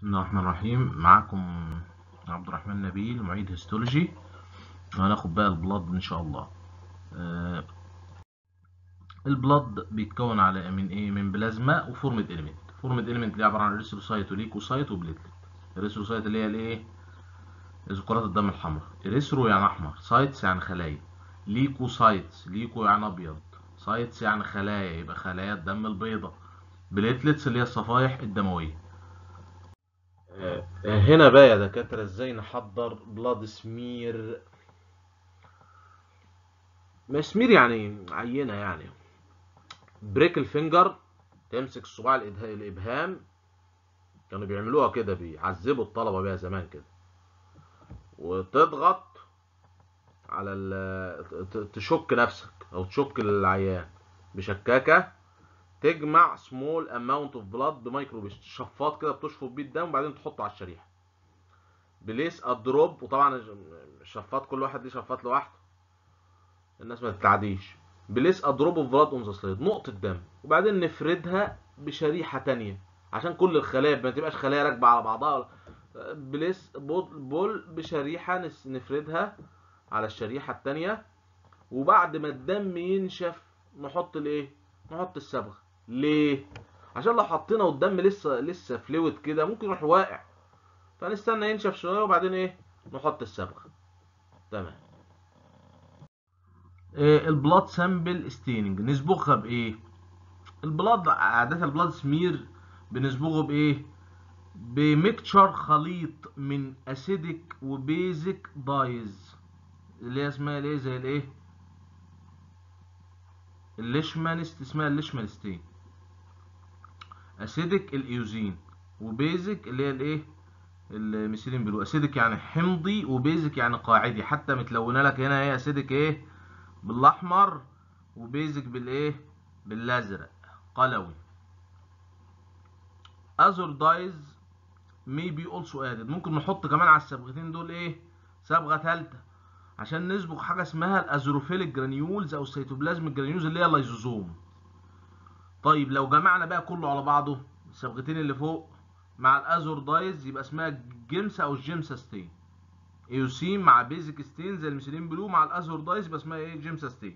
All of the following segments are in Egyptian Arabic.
بسم الله الرحمن الرحيم معاكم عبد الرحمن نبيل معيد هيستولوجي وهناخد بقى البلاد ان شاء الله آه، البلاد بيتكون على من ايه من بلازما وفورمد اليمنت فورمد اليمنت اللي عباره عن ريثروسايت وليكوسايت وبليتلت الريثروسايت اللي هي الايه ذكرات الدم الحمراء ريثرو يعني احمر سايتس يعني خلايا ليكوسايتس ليكو يعني ابيض سايتس يعني خلايا يبقى خلايا الدم البيضاء بليتلتس اللي هي الصفائح الدمويه هنا بقى يا دكاترة ازاي نحضر بلاد سمير ما سمير يعني عينة يعني بريك الفينجر تمسك الصباع الإده- الإبهام كانوا بيعملوها كده بيعذبوا الطلبة بيها زمان كده وتضغط على ال ت- تشك نفسك أو تشك العيان بشكاكة تجمع سمول اماونت اوف بلاد بمايكرو شفاط كده بتشفط بيه الدم وبعدين تحطه على الشريحه بليس الدروب وطبعا الشفاط كل واحد ليه شفاط لوحده الناس ما تتعديش بليس الدروب اوف بلاد اون ذا سلايد نقطه دم وبعدين نفردها بشريحه تانية عشان كل الخلايا ما تبقاش خلايا راكبه على بعضها بليس بول, بول بشريحه نس- نفردها على الشريحه التانية وبعد ما الدم ينشف نحط الايه نحط الصبغه ليه عشان لو حطينا والدم لسه لسه فلويد كده ممكن يروح واقع فنستنى ينشف شويه وبعدين ايه نحط الصبغه تمام إيه البلاد سامبل ستيننج نصبغها بايه البلاد عاده البلاد سمير بنصبغه بايه بميكتشر خليط من اسيدك وبيزك دايز اللي هي اسمها الايه زي الايه الليشمانست اسمها الليشمانستين اسيدك الايوزين وبيزك اللي هي الايه الميثيلين بلو اسيدك يعني حمضي وبيزك يعني قاعدي حتى متلونه لك هنا ايه اسيدك ايه بالاحمر وبيزك بالايه بالازرق قلوي اذر دايز may be also added ممكن نحط كمان على الصبغتين دول ايه صبغه ثالثه عشان نصبغ حاجه اسمها الازروفيليك جرانيولز او السيتوبلازميك جرانيولز اللي هي اللايزوزوم طيب لو جمعنا بقى كله على بعضه الصبغتين اللي فوق مع الازور دايز يبقى اسمها جيمس او الجيمسا ستين ايوسين مع بيزك ستين زي الميثيلين بلو مع الازور دايز يبقى اسمها ايه جيمسا ستين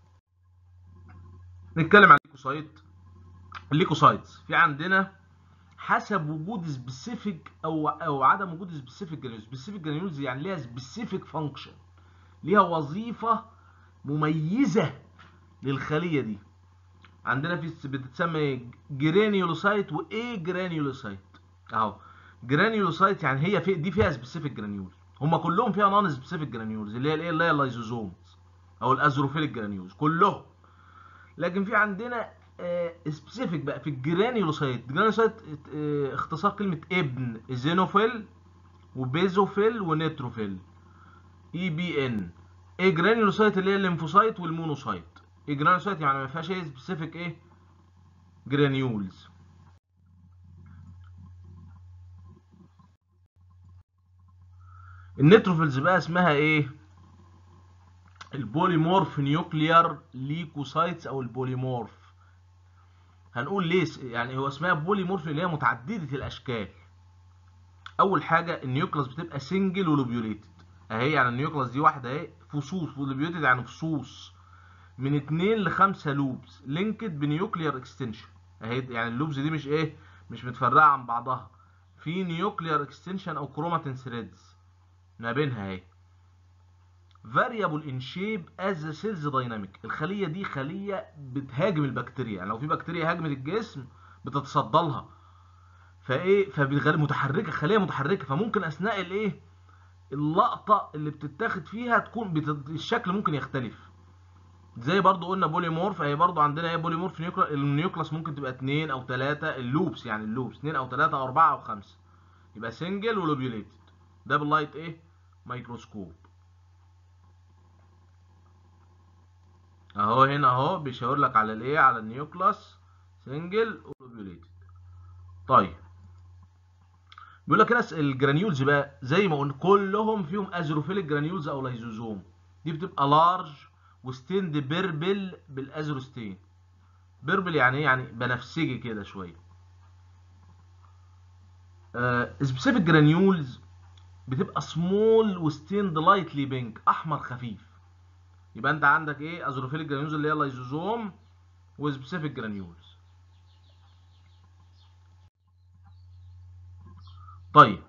نتكلم عن الليكوسايت الليكوسايتس في عندنا حسب وجود سبيسيفيك او او عدم وجود سبيسيفيك جرانيولز سبيسيفيك جرانيولز يعني ليها سبيسيفيك فانكشن ليها وظيفه مميزه للخليه دي عندنا في بتتسمى ايه جرانيولوسايت وايه جرانيولوسايت اهو جرانيولوسايت يعني هي في دي فيها سبيسيفيك جرانيول هم كلهم فيها نون سبيسيفيك جرانيولز اللي هي الايه اللي هي اللايزوزومز او الازروفيليك جرانيولز كلهم لكن في عندنا سبيسيفيك بقى في الجرانيولوسايت الجرانيولوسايت آه، اختصار كلمه ابن زينوفيل وبيزوفيل ونيتروفيل اي بي ان ايه جرانيولوسايت اللي هي الليمفوسايت والمونوسايت ايه جرانيولوسايت يعني ما فيهاش ايه سبيسيفيك ايه جرانيولز النيتروفيلز بقى اسمها ايه البوليمورف نيوكليار ليكوسايتس او البوليمورف هنقول ليه س- يعني هو اسمها بوليمورف اللي هي متعدده الاشكال اول حاجه النيوكلاس بتبقى سنجل ولوبيوليتد اهي يعني النيوكلاس دي واحده اهي فصوص ولوبيوليتد يعني فصوص من اتنين لخمسة لوبز لينكد بنيوكليار اكستنشن اهي يعني اللوبز دي مش ايه مش متفرقه عن بعضها في نيوكليار اكستنشن او كروماتين ثريدز ما بينها اهي variable in shape as the cells dynamic الخليه دي خليه بتهاجم البكتيريا يعني لو في بكتيريا هاجمت الجسم بتتصدى لها فايه فبالغالب متحركه خليه متحركه فممكن اثناء الايه اللقطه اللي بتتاخد فيها تكون بت... الشكل ممكن يختلف زي برضو قلنا بوليمورف اهي برضو عندنا ايه بوليمورف نيوكلا النيوكلاس ممكن تبقى اتنين او تلاتة اللوبس يعني اللوبس اتنين او تلاتة او اربعة او خمسة يبقى سنجل ولوبيوليتد ده باللايت ايه مايكروسكوب اهو هنا اهو بيشاور لك على الايه على النيوكلاس سنجل ولوبيوليتد طيب بيقول لك هنا الجرانيولز بقى زي ما قلنا كلهم فيهم ازروفيليك جرانيولز او لايزوزوم دي بتبقى لارج وستيند بيربل بالازروستين بيربل يعني ايه يعني بنفسجي كده شويه سبيسيفيك جرانيولز بتبقى سمول وستيند لايتلي بينك احمر خفيف يبقى انت عندك ايه ازوروفيليك جرانيولز اللي هي لايزوزوم وسبيسيفيك جرانيولز طيب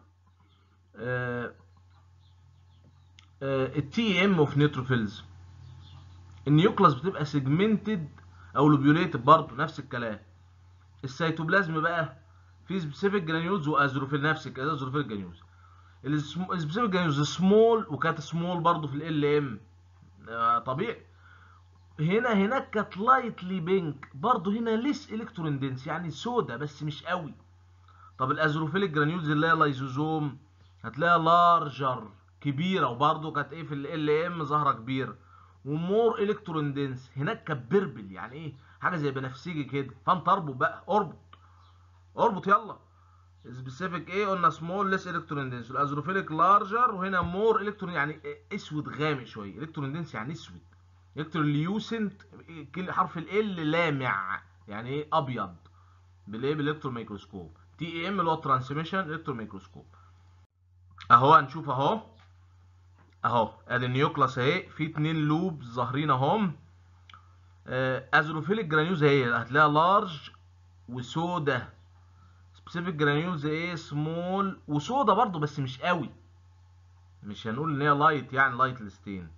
التي ام اوف نيوتروفيلز النيوكلاس بتبقى سيجمنتد او لوبيوليتد برضه نفس الكلام السيتوبلازم بقى في سبيسيفيك جرانيولز وازروفيل نفس كده ازروفيل جرانيولز السبيسيفيك جرانيولز سمول وكانت سمول برضه في ال ام طبيعي هنا هناك كانت لايتلي بينك برضه هنا ليس الكترون دنس يعني سودا بس مش قوي طب الازروفيليك جرانيولز اللي هي لايزوزوم هتلاقيها لارجر كبيره وبرضه كانت ايه في ال ام ظاهره كبيره ومور الكترون دنس هناك كانت بيربل يعني ايه حاجه زي بنفسجي كده فانت اربط بقى اربط اربط يلا سبيسيفيك ايه قلنا سمول ليس الكترون دنس الازروفيليك لارجر وهنا مور الكترون يعني اسود غامق شويه الكترون دنس يعني اسود الكترون ليوسنت حرف ال لامع يعني ايه ابيض بالايه بالالكترون ميكروسكوب تي اي ام اللي هو ترانسميشن الكترون ميكروسكوب اهو هنشوف اهو اهو ادي النيوكلاس اهي في اتنين لوب ظاهرين اهم ازروفيليك جرانيوز اهي هتلاقيها لارج وسودا سبيسيفيك جرانيولز ايه سمول وسودا برضو بس مش قوي مش هنقول ان هي لايت يعني لايت الستين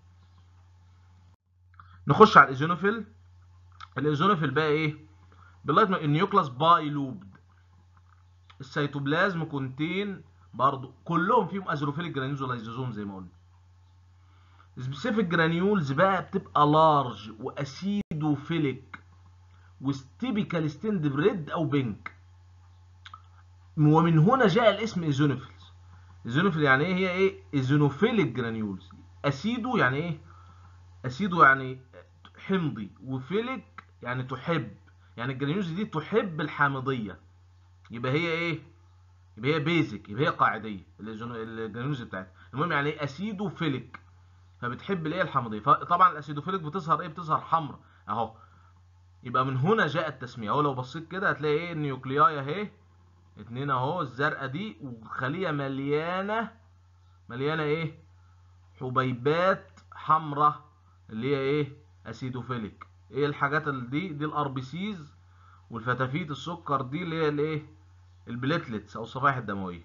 نخش على الايزونوفيل الايزونوفيل بقى ايه باللايت النيوكلاس باي لوبد السيتوبلازم كونتين برضو كلهم فيهم ازروفيليك جرانيولز ولايزوزوم زي ما قلنا سبيسيفيك جرانيولز بقى بتبقى لارج واسيدوفيليك وستيبيكال ستيند بريد او بينك ومن هنا جاء الاسم ايزونوفيلز ايزونوفيل يعني ايه هي ايه ايزونوفيليك جرانيولز اسيدو يعني ايه اسيدو يعني حمضي وفيليك يعني تحب يعني الجرانيولز دي تحب الحامضيه يبقى هي ايه يبقى هي بيزك يبقى هي قاعديه الجرانيولز بتاعتها المهم يعني ايه اسيدوفيليك فبتحب الايه الحمضيه فطبعا الاسيدوفيليك بتظهر ايه بتظهر حمراء اهو يبقى من هنا جاء التسميه اهو لو بصيت كده هتلاقي ايه النيوكلياي اهي اتنين اهو الزرقاء دي وخليه مليانه مليانه ايه حبيبات حمراء اللي هي ايه اسيدوفيليك ايه الحاجات اللي دي دي الار بي سيز والفتافيت السكر دي اللي هي الايه البليتلتس او الصفائح الدمويه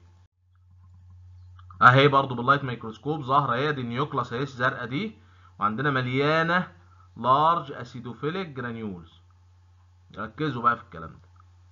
اهي برضو باللايت ميكروسكوب ظاهره اهي دي النيوكلاس اهي الزرقاء دي وعندنا مليانه لارج اسيدوفيليك جرانيولز ركزوا بقى في الكلام ده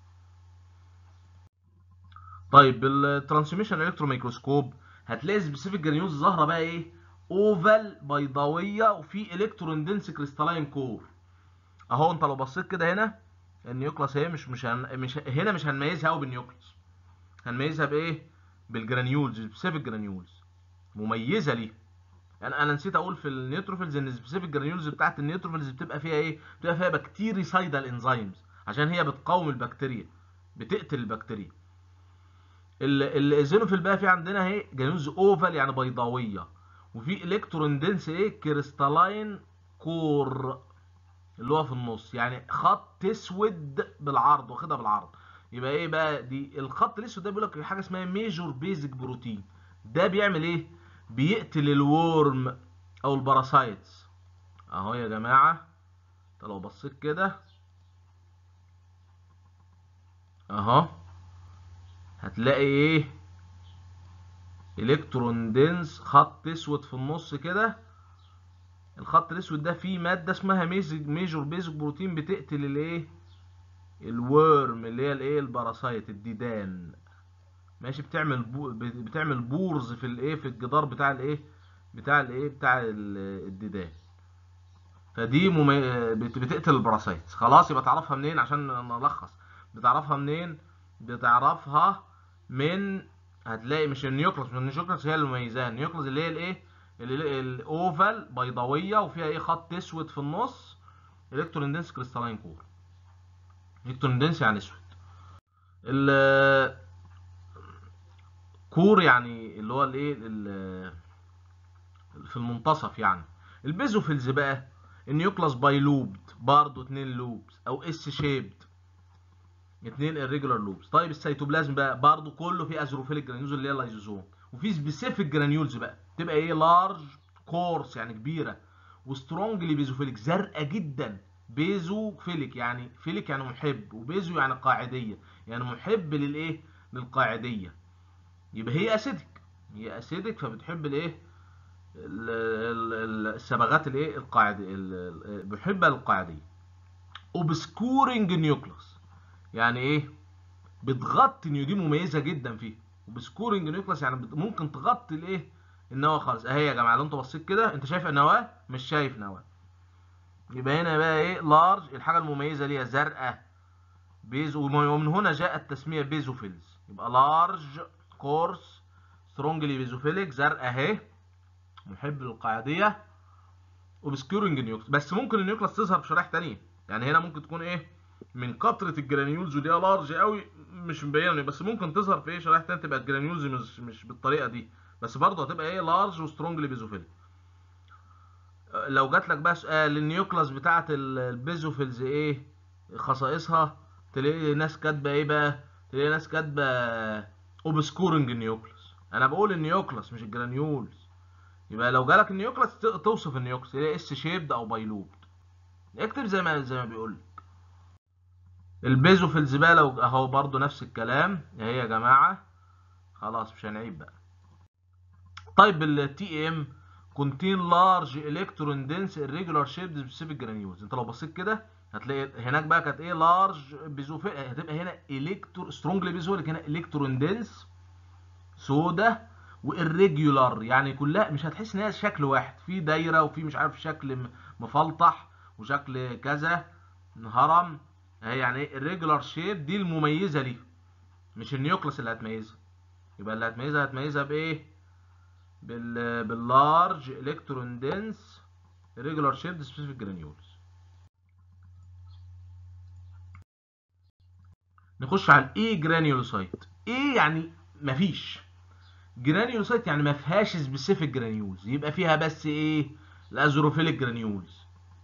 طيب بالترانسميشن الكترون ميكروسكوب هتلاقي سبيسيفيك جرانيولز ظاهره بقى ايه اوفال بيضاويه وفي الكترون دنس كريستالاين كور اهو انت لو بصيت كده هنا النيوكلاس اهي مش مش, هن... مش هنا مش هنميزها قوي بالنيوكلاس هنميزها بايه بالجرانيولز سبيسيفيك جرانيولز مميزه ليه يعني انا نسيت اقول في النيوتروفيلز ان السبيسيفيك جرانيولز بتاعت النيوتروفيلز بتبقى فيها ايه بتبقى فيها بكتيريسايدال انزيمز عشان هي بتقاوم البكتيريا بتقتل البكتيريا الزينوفيل بقى في عندنا اهي جرانيولز اوفال يعني بيضاويه وفي الكترون دنس ايه كريستالاين كور اللي هو في النص يعني خط اسود بالعرض واخدها بالعرض يبقى ايه بقى دي الخط الاسود ده بيقول لك حاجه اسمها ميجور بيزك بروتين ده بيعمل ايه بيقتل الورم او الباراسايتس اهو يا جماعه انت لو بصيت كده اهو هتلاقي ايه الكترون دنس خط اسود في النص كده الخط الاسود ده فيه ماده اسمها ميجور بيزك بروتين بتقتل الايه الورم اللي هي الايه الباراسايت الديدان ماشي بتعمل بو بتعمل بورز في الايه في الجدار بتاع الايه بتاع الايه بتاع الديدان فدي ممي... بتقتل الباراسايت خلاص يبقى تعرفها منين عشان نلخص بتعرفها منين بتعرفها من هتلاقي مش النيوكلس مش النيوكلس هي اللي مميزاها النيوكلس اللي هي الايه الاوفال بيضاويه وفيها ايه خط اسود في النص الكترون دنس كريستالين كور الكترون دنس يعني اسود ال كور يعني اللي هو الايه في المنتصف يعني البيزوفيلز بقى النيوكلاس باي لوبد برضه اتنين لوبز او اس شيبد اتنين irregular loops طيب السيتوبلازم بقى برضه كله فيه ازروفيليك جرانيولز اللي هي اللايزوزوم وفي سبيسيفيك جرانيولز بقى تبقى ايه لارج كورس يعني كبيره وسترونجلي بيزوفيليك زرقاء جدا بيزوفيليك يعني فيليك يعني محب وبيزو يعني قاعديه يعني محب للايه للقاعديه يبقى هي اسيدك هي اسيدك فبتحب الايه الصبغات الايه القاعديه بتحب القاعديه اوبسكورنج نيوكلس يعني ايه بتغطي نيو دي مميزه جدا فيه وبسكورنج نيوكلس يعني ممكن تغطي الايه النواه خالص اهي يا جماعه لو انت بصيت كده انت شايف النواه مش شايف نواه يبقى هنا بقى ايه لارج الحاجه المميزه ليها زرقاء بيز ومن هنا جاء التسميه بيزوفيلز يبقى لارج كورس سترونجلي بيزوفيليك زرقاء اهي محب للقاعديه وبسكورنج نيوكلس بس ممكن النيوكلس تظهر في شرائح ثانيه يعني هنا ممكن تكون ايه من كتره الجرانيولز ودي لارج قوي مش مبينه بس ممكن تظهر في ايه شرائح ثانيه تبقى الجرانيولز مش مش بالطريقه دي بس برضه هتبقى ايه لارج وسترونجلي بيزوفيليك لو جات لك بقى سؤال النيوكلاس بتاعه البيزوفيلز ايه خصائصها تلاقي ناس كاتبه ايه بقى تلاقي ناس كاتبه اوبسكورنج نيوكلاس انا بقول النيوكلاس مش الجرانيولز يبقى لو جالك النيوكلاس توصف النيوكلاس هي اس شيبد او بايلوبد اكتب زي ما زي ما بيقول لك البيزوفيلز بقى لو اهو برضو نفس الكلام اهي يا جماعه خلاص مش هنعيد بقى طيب التي ام contain large electron dense irregular shaped specific granules انت لو بصيت كده هتلاقي هناك بقى كانت ايه لارج بيزوفي هتبقى هنا الكترو سترونجلي بيزوفيليك هنا الكترون دنس سودا والريجولار يعني كلها مش هتحس ان هي شكل واحد في دايره وفي مش عارف شكل مفلطح وشكل كذا هرم هي يعني ايه الريجولار شيب دي المميزه ليه مش النيوكلس اللي هتميزها يبقى اللي هتميزها هتميزها بايه بال باللارج الكترون دنس ريجولار شيب سبيسيفيك جرانيولز نخش على الاي جرانيولوسايت ايه يعني مفيش جرانيولوسايت يعني ما فيهاش سبيسيفيك جرانيولز يبقى فيها بس ايه الازوروفيليك جرانيولز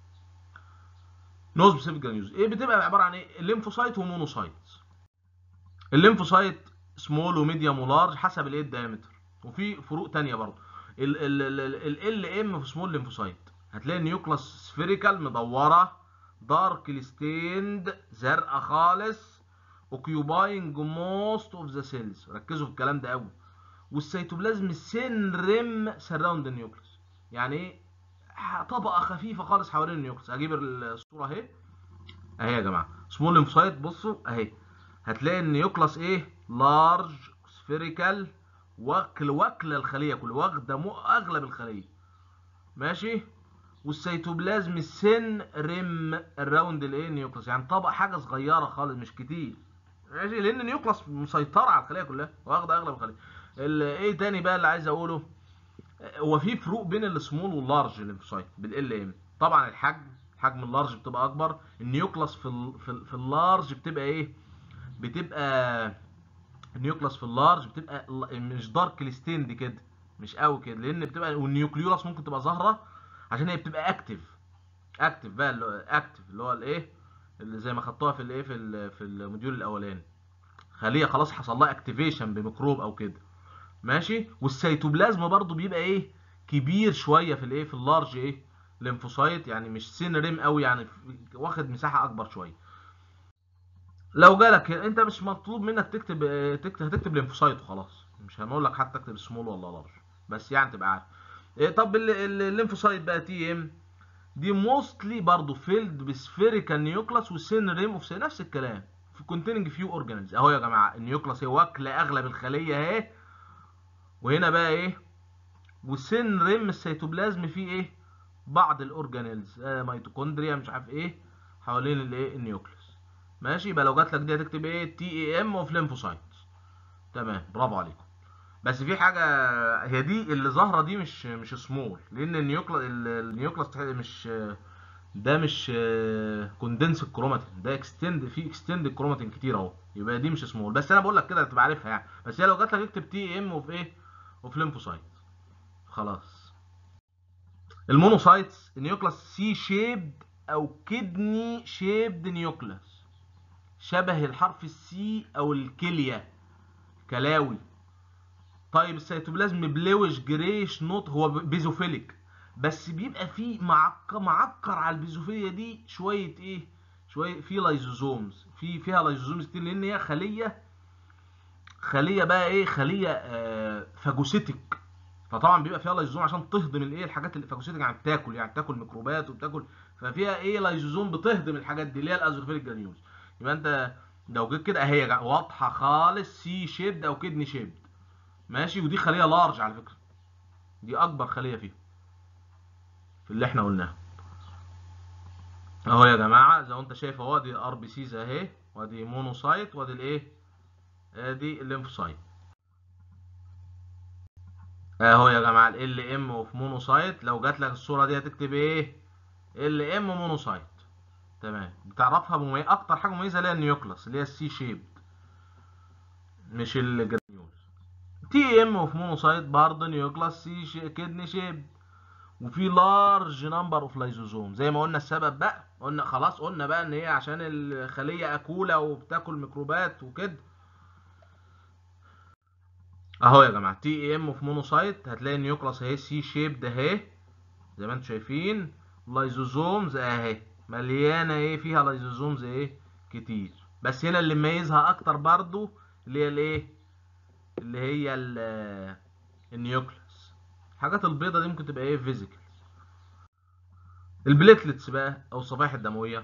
نو سبيسيفيك جرانيولز ايه بتبقى عباره عن ايه الليمفوسايت ومونوسايت الليمفوسايت سمول وميديوم ولارج حسب الايه الدايمتر وفي فروق تانية برضه ال ام في سمول ليمفوسايت هتلاقي النيوكلاس سفيريكال مدوره دارك ستيند زرقاء خالص اوكيوباينج موست اوف ذا سيلز ركزوا في الكلام ده قوي والسيتوبلازم سين ريم سراوند النيوكليس يعني ايه طبقه خفيفه خالص حوالين النيوكليس هجيب الصوره اهي اهي يا جماعه سمول ليمفوسايت بصوا اهي هتلاقي النيوكلاس ايه لارج سفيريكال وكل وكل الخليه كله واخده اغلب الخليه ماشي والسيتوبلازم السن ريم الراوند الايه نيوكلاس يعني طبقه حاجه صغيره خالص مش كتير ماشي لان النيوكلاس مسيطره على الخليه كلها واخده اغلب الخليه ايه تاني بقى اللي عايز اقوله هو في فروق بين السمول واللارج ليمفوسايت بالال ام طبعا الحجم حجم اللارج بتبقى اكبر النيوكلاس في ال في, ال في اللارج بتبقى ايه بتبقى النيوكلاس في اللارج بتبقى مش دارك ستيند كده مش قوي كده لان بتبقى والنيوكليولاس ممكن تبقى ظاهره عشان هي بتبقى اكتف اكتف بقى اللي هو اكتف اللي هو الايه اللي زي ما خدتوها في الايه في في الموديول الاولاني خليه خلاص حصل لها اكتيفيشن بميكروب او كده ماشي والسيتوبلازم برضو بيبقى ايه كبير شويه في الايه في اللارج ايه ليمفوسايت يعني مش سين ريم قوي يعني واخد مساحه اكبر شويه لو جالك انت مش مطلوب منك تكتب تكتب هتكتب ليمفوسايت وخلاص مش هنقول لك حتى تكتب سمول ولا لارج بس يعني تبقى عارف إيه طب الليمفوسايت بقى تي ام دي موستلي برضه فيلد بسفيريكال نيوكلاس وسين ريم اوف نفس الكلام في كونتيننج فيو اورجانيز اهو يا جماعه النيوكلاس هي واكله اغلب الخليه اهي وهنا بقى ايه والسين ريم السيتوبلازم فيه ايه بعض الاورجانيلز آه ميتوكوندريا مش عارف ايه حوالين الايه النيوكليس ماشي يبقى لو جات لك دي هتكتب ايه تي اي ام اوف ليمفوسايت تمام برافو عليكم بس في حاجه هي دي اللي ظاهره دي مش مش سمول لان النيوكلاس النيوكلاس مش ده مش كوندنس الكروماتين ده اكستند في اكستند الكروماتين كتير اهو يبقى دي مش سمول بس انا بقول لك كده تبقى عارفها يعني بس هي لو جات لك اكتب تي ام اوف ايه اوف ليمفوسايت خلاص المونوسايتس النيوكلاس سي شيبد او كدني شيبد نيوكلاس شبه الحرف السي او الكليه كلاوي طيب السيتوبلازم بلوش جريش نوت هو بيزوفيليك بس بيبقى فيه معكر معكر على البيزوفيليا دي شويه ايه شويه في لايزوزومز في فيها لايزوزومز كتير لان هي خليه خليه بقى ايه خليه آه فاجوسيتك فطبعا بيبقى فيها لايزوزوم عشان تهضم الايه الحاجات اللي فاجوسيتك يعني بتاكل يعني بتاكل ميكروبات وبتاكل ففيها ايه لايزوزوم بتهضم الحاجات دي اللي هي الازوفيليك جرانيولز يبقى انت لو جيت كده اهي واضحه خالص سي شيبد او كدني شيبد ماشي ودي خليه لارج على فكره دي اكبر خليه فيهم في اللي احنا قلناه اهو يا جماعه زي ما انت شايف اهو دي ار بي سيز اهي وادي مونوسايت وادي الايه ادي الليمفوسايت اهو يا جماعه ال ام اوف مونوسايت لو جات لك الصوره دي هتكتب ايه ال ام مونوسايت تمام بتعرفها مميز اكتر حاجه مميزه اللي هي النيوكلاس اللي هي السي شيب مش الجرانيولز تي ام اوف مونوسايت برضه نيوكلاس سي شي كدني شيب وفي لارج نمبر اوف لايزوزوم زي ما قلنا السبب بقى قلنا خلاص قلنا بقى ان هي عشان الخليه اكوله وبتاكل ميكروبات وكده اهو يا جماعه تي ام اوف مونوسايت هتلاقي النيوكلاس اهي سي شيب ده اهي زي ما انتم شايفين لايزوزومز اهي مليانه ايه فيها لايزوزومز ايه كتير بس هنا اللي مميزها اكتر برضو اللي هي الايه اللي هي النيوكلاس الحاجات البيضة دي ممكن تبقى ايه فيزيكال البليتلتس بقى او الصفائح الدمويه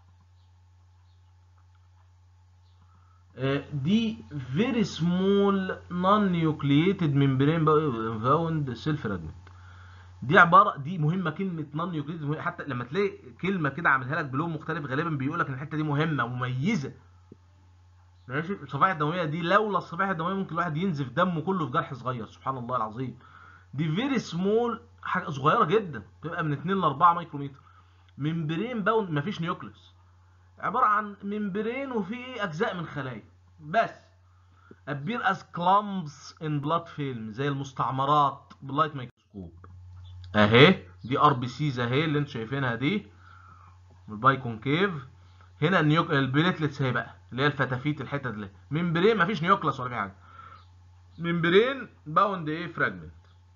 دي فيري سمول نون نيوكلييتد ممبرين فاوند سيل فراجمنت دي عباره دي مهمه كلمه نون نيوكلييتد حتى لما تلاقي كلمه كده عاملها لك بلون مختلف غالبا بيقول لك ان الحته دي مهمه مميزه ماشي الصفائح الدمويه دي لولا الصفائح الدمويه ممكن الواحد ينزف دمه كله في جرح صغير سبحان الله العظيم دي فيري سمول حاجه صغيره جدا تبقى من 2 ل 4 مايكرومتر ممبرين باوند مفيش نيوكليوس عباره عن ممبرين وفيه اجزاء من خلايا بس appear as clumps in blood film زي المستعمرات باللايت مايكروسكوب اهي دي ار بي سيز اهي اللي انتوا شايفينها دي الباي كونكيف هنا النيوك البليتلتس اهي بقى اللي هي الفتافيت الحته دي ممبرين مفيش نيوكلاس ولا في حاجه ممبرين باوند ايه فراجمنت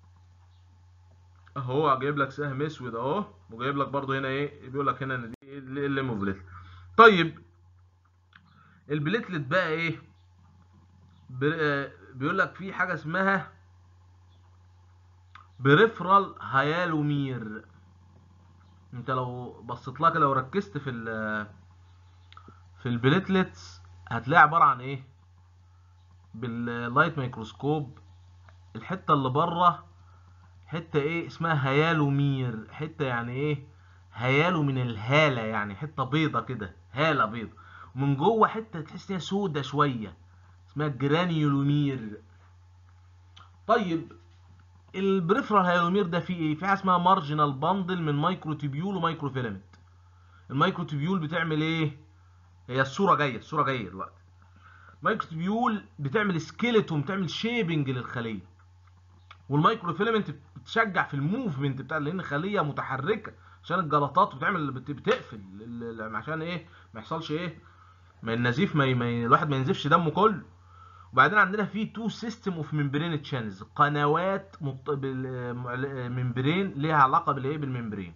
اهو جايب لك سهم اسود اهو وجايب لك برضو هنا ايه بيقول لك هنا ان دي الليموبليتلت طيب البليتلت بقى ايه بيقول لك في حاجه اسمها بريفرال هيالومير انت لو بصيت لها كده لو ركزت في ال في البليتلتس هتلاقي عباره عن ايه باللايت ميكروسكوب الحته اللي بره حته ايه اسمها هيالومير حته يعني ايه هيالو من الهاله يعني حته بيضه كده هاله بيضه ومن جوه حته تحس ان هي سودة شويه اسمها جرانيولومير طيب البريفرال هيالومير ده فيه ايه في حاجه اسمها مارجنال باندل من مايكرو تيبيول ومايكرو فيلامنت المايكرو تيبيول بتعمل ايه هي الصوره جايه الصوره جايه دلوقتي مايكرو تيبيول بتعمل سكيلتون بتعمل شيبنج للخليه والمايكرو فيلامنت بتشجع في الموفمنت بتاع لان خليه متحركه عشان الجلطات بتعمل بتقفل عشان ايه ما يحصلش ايه ما النزيف ما, ما الواحد ما ينزفش دمه كله وبعدين عندنا في تو سيستم اوف ممبرين تشانلز قنوات مط... ممبرين ليها علاقه بالايه بالممبرين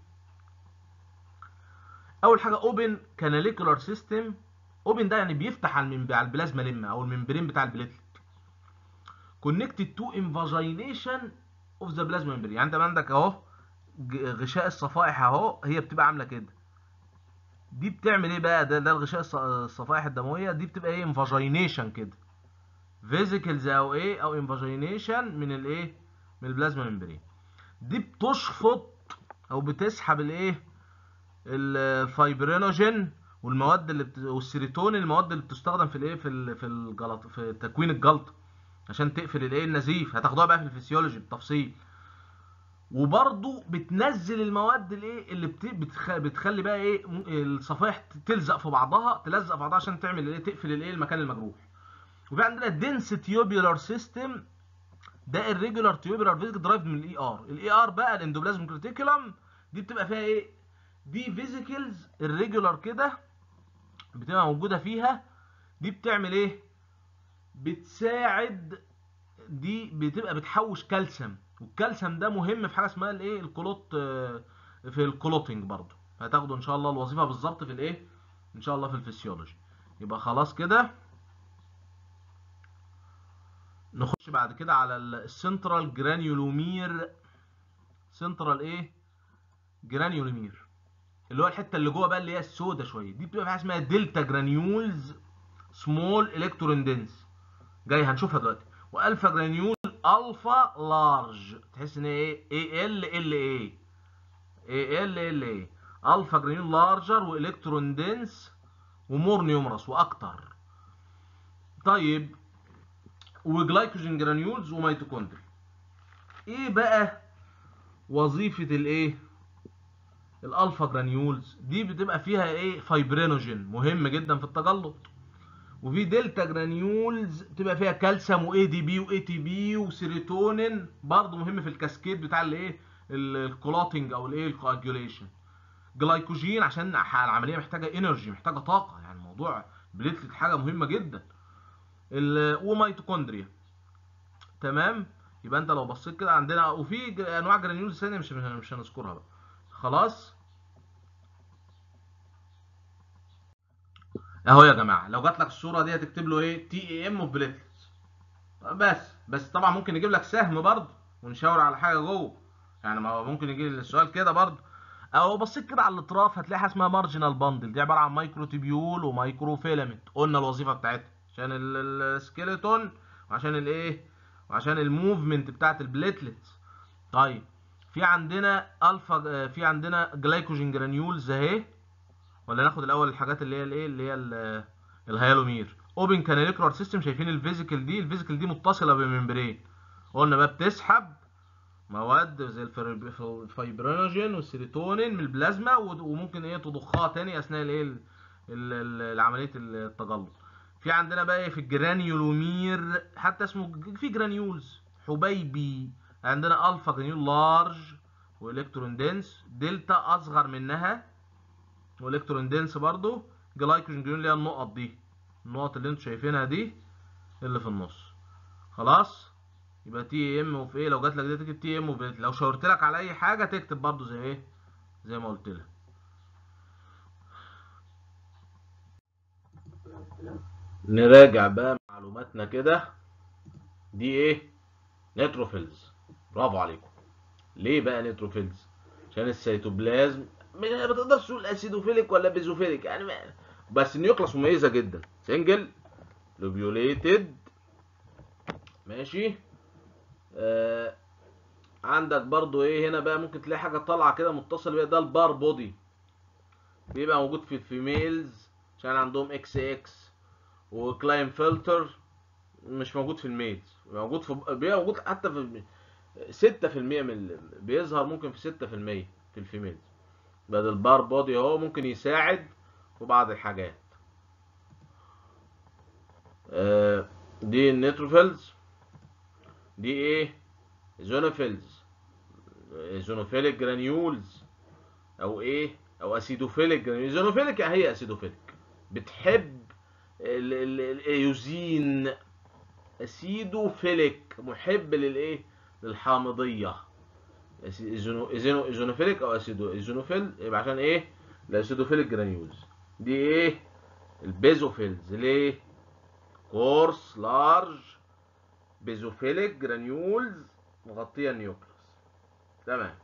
اول حاجه اوبن كاناليكولار سيستم اوبن ده يعني بيفتح على الممب... على البلازما لما او الممبرين بتاع البليتلت كونكتد تو انفاجينيشن اوف ذا بلازما ممبرين يعني انت عندك اهو غشاء الصفائح اهو هي بتبقى عامله كده دي بتعمل ايه بقى ده ده الغشاء الصفائح الدمويه دي بتبقى ايه انفاجينيشن كده فيزيكلز او ايه او انفاجينيشن من الايه من البلازما ممبرين دي بتشفط او بتسحب الايه الفايبرينوجين والمواد اللي بت... والسيروتونين المواد اللي بتستخدم في الايه في ال... في الجلط في تكوين الجلطه عشان تقفل الايه النزيف هتاخدوها بقى في الفسيولوجي بالتفصيل وبرضو بتنزل المواد الايه اللي بت... بتخ... بتخلي بقى ايه الصفائح تلزق في بعضها تلزق في بعضها عشان تعمل ايه تقفل الايه المكان المجروح وفي عندنا دنس تيوبولار سيستم ده الريجولار تيوبولار فيزيكال درايفد من الاي ار الاي ار بقى الاندوبلازم كريتيكولم دي بتبقى فيها ايه دي فيزيكلز الريجولار كده بتبقى موجوده فيها دي بتعمل ايه بتساعد دي بتبقى بتحوش كالسيوم والكالسيوم ده مهم في حاجه اسمها الايه الكلوت آه، في الكلوتنج برضو هتاخدوا ان شاء الله الوظيفه بالظبط في الايه ان شاء الله في الفسيولوجي يبقى خلاص كده نخش بعد كده على السنترال جرانيولومير سنترال ايه جرانيولومير اللي هو الحته اللي جوه بقى اللي هي السودة شويه دي بتبقى في حاجه اسمها دلتا جرانيولز سمول الكترون دنس جاي هنشوفها دلوقتي والفا جرانيول الفا لارج تحس ان ايه اي ال ال اي اي ال ال اي الفا جرانيول لارجر والكترون دنس ومور نيومرس واكتر طيب وجلايكوجين جرانيولز وميتوكوندري ايه بقى وظيفه الايه الالفا جرانيولز دي بتبقى فيها ايه فايبرينوجين مهم جدا في التجلط وفي دلتا جرانيولز بتبقى فيها كالسيوم واي دي بي واي تي بي وسيروتونين برضه مهم في الكاسكيد بتاع الايه الكلوتنج او الايه الكواجوليشن جلايكوجين عشان العمليه محتاجه انرجي محتاجه طاقه يعني موضوع بليتلت حاجه مهمه جدا وميتوكوندريا تمام يبقى انت لو بصيت كده عندنا وفي انواع جرانيولز ثانيه مش مش هنذكرها بقى خلاص اهو يا جماعه لو جات لك الصوره دي هتكتب له ايه تي اي ام اوف بليتلتس بس بس طبعا ممكن يجيب لك سهم برضه ونشاور على حاجه جوه يعني ما هو ممكن يجي السؤال كده برضه او بصيت كده على الاطراف هتلاقي حاجه اسمها مارجنال باندل دي عباره عن مايكرو تيبيول ومايكرو فيلامنت قلنا الوظيفه بتاعتها عشان السكيلتون وعشان الايه وعشان الموفمنت بتاعت البليتلتس طيب في عندنا الفا في عندنا جلايكوجين جرانيولز اهي ولا ناخد الاول الحاجات اللي هي الايه اللي هي الهيالومير اوبن كاناليكولار سيستم شايفين الفيزيكال دي الفيزيكال دي متصله بممبرين قلنا بقى بتسحب مواد زي الفايبرينوجين والسيروتونين من البلازما وممكن ايه تضخها تاني اثناء الايه عمليه التجلط في عندنا بقى ايه في الجرانيولومير حتى اسمه في جرانيولز حبيبي عندنا الفا جرانيول لارج والكترون دنس دلتا اصغر منها والكترون دنس برضو جلايكوجين جرانيول اللي هي النقط دي النقط اللي انتوا شايفينها دي اللي في النص خلاص يبقى تي ام وفي ايه لو جات لك دي تكتب تي ام وفي لو شاورت لك على اي حاجه تكتب برضو زي ايه زي ما قلت لك نراجع بقى معلوماتنا كده دي ايه نيتروفيلز برافو عليكم ليه بقى نيتروفيلز عشان السيتوبلازم ما تقدرش تقول اسيدوفيليك ولا بيزوفيليك يعني ما بس النيوكلاس مميزه جدا سنجل لوبيوليتد ماشي آه عندك برضو ايه هنا بقى ممكن تلاقي حاجه طالعه كده متصل بيها ده البار بودي بيبقى موجود في الفيميلز عشان عندهم اكس اكس وكلاين فلتر مش موجود في الميلز موجود في بيبقى موجود حتى في 6% من بيظهر ممكن في 6% في الفيميلز بدل البار بودي اهو ممكن يساعد في بعض الحاجات آه دي النيتروفيلز دي ايه زونوفيلز زونوفيليك جرانيولز او ايه او اسيدوفيليك جرانيولز زونوفيليك هي اسيدوفيليك بتحب الايوزين اسيدوفيليك محب للايه للحامضيه ايزونوفيليك او اسيدو ايزونوفيل يبقى عشان ايه الاسيدوفيليك جرانيولز دي ايه البيزوفيلز ليه كورس لارج بيزوفيليك جرانيولز مغطيه النيوكليوس تمام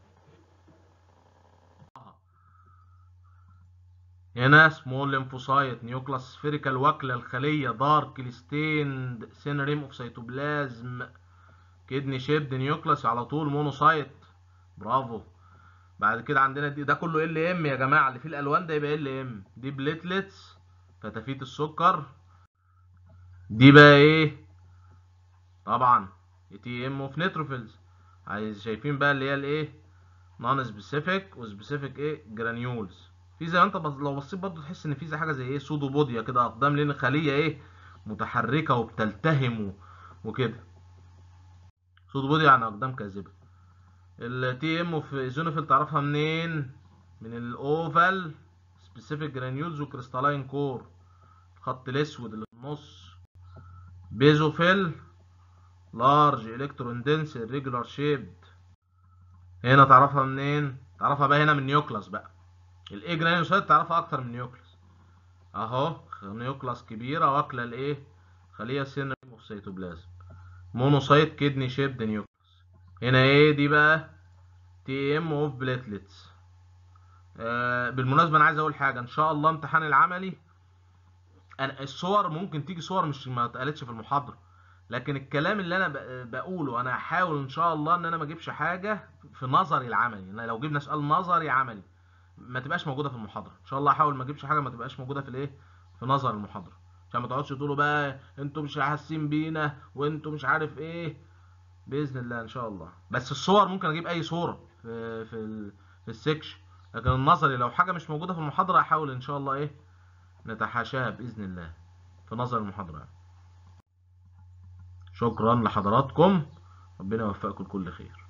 هنا سمول ليمفوسايت نيوكلاس سفيريكال واكله الخليه دارك ستيند سينريم اوف سيتوبلازم كدني شيبد نيوكلاس على طول مونوسايت برافو بعد كده عندنا دي ده كله ال ام يا جماعه اللي فيه الالوان ده يبقى ال ام دي بليتلتس فتافيت السكر دي بقى ايه طبعا تي ام اوف نيتروفيلز عايز شايفين بقى اللي هي الايه نون سبيسيفيك وسبيسيفيك ايه جرانيولز في زي ما انت بص... لو بصيت برضه تحس ان في زي حاجه زي ايه سودو بوديا كده اقدام لان خليه ايه متحركه وبتلتهم و... وكده سودو بوديا يعني اقدام كاذبه التي ام في ايزونوفيل تعرفها منين من الاوفال سبيسيفيك جرانيولز وكريستالاين كور الخط الاسود اللي نص بيزوفيل لارج الكترون دنس ريجولار شيبد هنا تعرفها منين تعرفها بقى هنا من نيوكلاس بقى الاي جرانيوسايت تعرفها اكتر من نيوكلاس اهو نيوكلاس كبيره واكله الايه خليه سن اوف سيتوبلازم مونوسايت كدني شيبد نيوكلاس هنا ايه دي بقى تي ام اوف بليتلتس آه بالمناسبه انا عايز اقول حاجه ان شاء الله امتحان العملي أنا الصور ممكن تيجي صور مش ما اتقالتش في المحاضره لكن الكلام اللي انا ب- بقوله انا هحاول ان شاء الله ان انا ما اجيبش حاجه في نظري العملي إن لو جبنا سؤال نظري عملي ما تبقاش موجوده في المحاضره ان شاء الله هحاول ما اجيبش حاجه ما تبقاش موجوده في الايه في نظر المحاضره عشان ما تقعدش تقولوا بقى انتوا مش حاسين بينا وانتوا مش عارف ايه باذن الله ان شاء الله بس الصور ممكن اجيب اي صوره في في ال- في السكشن لكن النظري لو حاجه مش موجوده في المحاضره هحاول ان شاء الله ايه نتحاشاها باذن الله في نظر المحاضره يعني. شكرا لحضراتكم ربنا يوفقكم لكل خير